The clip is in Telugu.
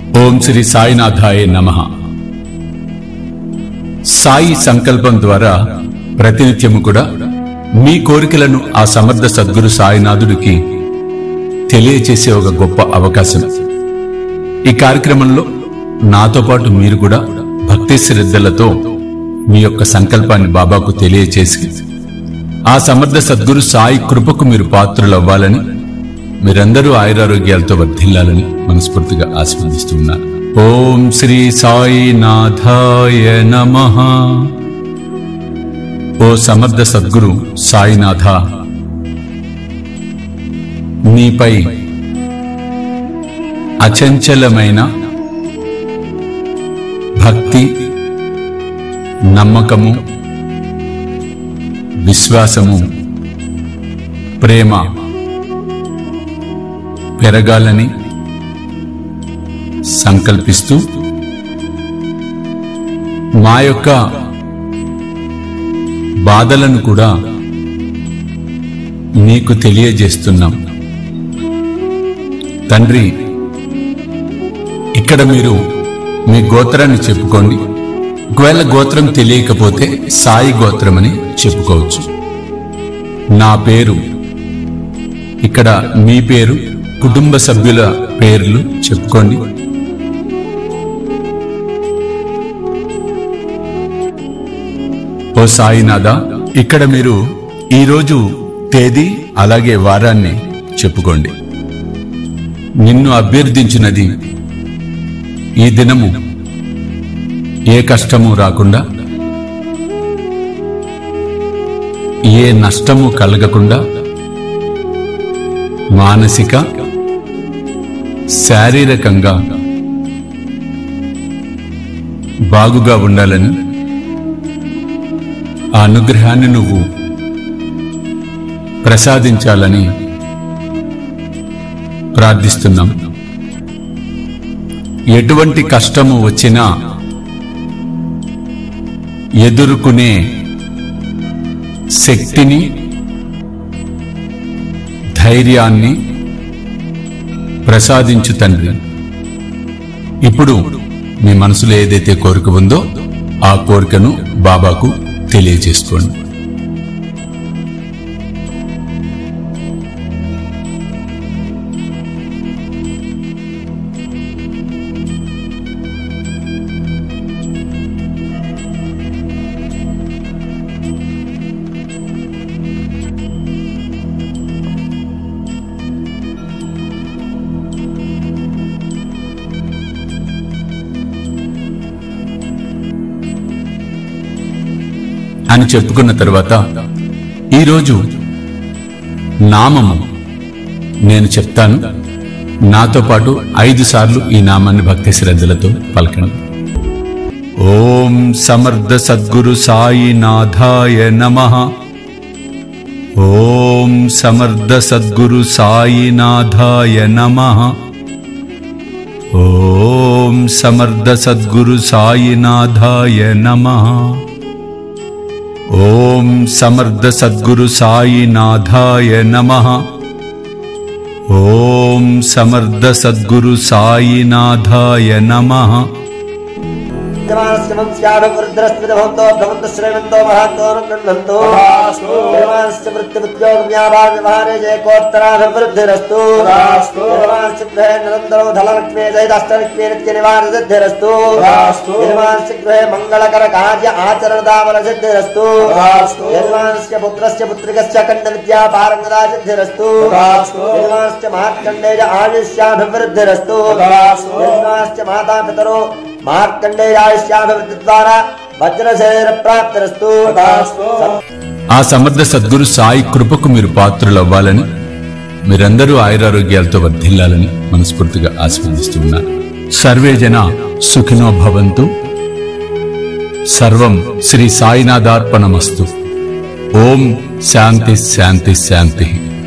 ఓం శ్రీ సాయినాథాయ నమ సాయి సంకల్పం ద్వారా ప్రతినిత్యము కూడా మీ కోరికలను ఆ సమర్థ సద్గురు సాయినాథుడికి తెలియచేసే ఒక గొప్ప అవకాశం ఈ కార్యక్రమంలో నాతో పాటు మీరు కూడా భక్తి శ్రద్ధలతో మీ యొక్క సంకల్పాన్ని బాబాకు తెలియచేసి ఆ సమర్థ సద్గురు సాయి కృపకు మీరు పాత్రులవ్వాలని మీరందరూ ఆయురారోగ్యాలతో వర్ధిల్లాలని మనస్ఫూర్తిగా ఆస్వాదిస్తున్నారు ఓం శ్రీ సాయి నాథాయ నమ ఓ సమర్థ సద్గురు సాయినాథ నీపై అచంచలమైన భక్తి నమ్మకము విశ్వాసము ప్రేమ పెరగాలని సంకల్పిస్తూ మా యొక్క బాధలను కూడా నీకు తెలియజేస్తున్నాం తండ్రి ఇక్కడ మీరు మీ గోత్రాన్ని చెప్పుకోండి ఒకవేళ గోత్రం తెలియకపోతే సాయి గోత్రమని చెప్పుకోవచ్చు నా పేరు ఇక్కడ మీ పేరు కుటుంబ సభ్యుల పేర్లు చెప్పుకోండి ఓ సాయినాథ ఇక్కడ మీరు ఈరోజు తేదీ అలాగే వారాన్ని చెప్పుకోండి నిన్ను అభ్యర్థించినది ఈ దినము ఏ కష్టము రాకుండా ఏ నష్టము కలగకుండా మానసిక శారీరకంగా బాగుగా ఉండాలని ఆ అనుగ్రహాన్ని నువ్వు ప్రసాదించాలని ప్రార్థిస్తున్నాం ఎటువంటి కష్టము వచ్చినా ఎదుర్కొనే శక్తిని ధైర్యాన్ని ప్రసాదించు తండ్రి ఇప్పుడు మీ మనసులో ఏదైతే కోరిక ఉందో ఆ కోరికను బాబాకు తెలియజేసుకోండి అని చెప్పుకున్న తరువాత ఈరోజు నామము నేను చెప్తాను నాతో పాటు ఐదు సార్లు ఈ నామాన్ని భక్తి శ్రద్ధలతో పలకండి ఓం సమర్థ సద్గురు సాయి నాథాయ నమ ఓం సమర్థ సద్గురు సాయి నాథాయ నమ ఓం సమర్థ సద్గురు సాయి నాథాయ నమ ఓం సమర్థ సద్గురు సాయి నాథాయ నమ ఓం సమర్థ సద్గురు సాయి నాథాయ నమ రుద్రస్మితభవంతో భవంత శ్రేణంతో మహాత్మో నిర్మాణస్య వృత్తివృత్యోగమ్యాభావ్యవహారే జయకోత్తరాభివృద్ధిరస్తు నిర్మాణస్య గృహే నిరంతరో ధనలక్ష్మే జయదష్టలక్ష్మే నిత్య నివారసిద్ధిరస్తు నిర్మాణస్య గృహే మంగళకర కార్య ఆచరణదావల సిద్ధిరస్తు నిర్మాణస్య పుత్రస్య పుత్రికస్య కంఠ విద్యా పారంగదా సిద్ధిరస్తు నిర్మాణస్య మహాత్కండేయ ఆయుష్యాభివృద్ధిరస్తు నిర్మాణస్య మాతా పితరో మార్కండేయాయుష్యాభివృద్ధి ద్వారా వజ్రశరీర ప్రాప్తిరస్తు ఆ సమర్థ సద్గురు సాయి కృపకు మీరు పాత్రులవ్వాలని మీరందరూ ఆయురారోగ్యాలతో వర్ధిల్లాలని మనస్ఫూర్తిగా ఆస్వాదిస్తున్నారు సర్వే జన సుఖినో భవంతు సర్వం శ్రీ సాయినాథార్పణమస్తు ఓం శాంతి శాంతి శాంతి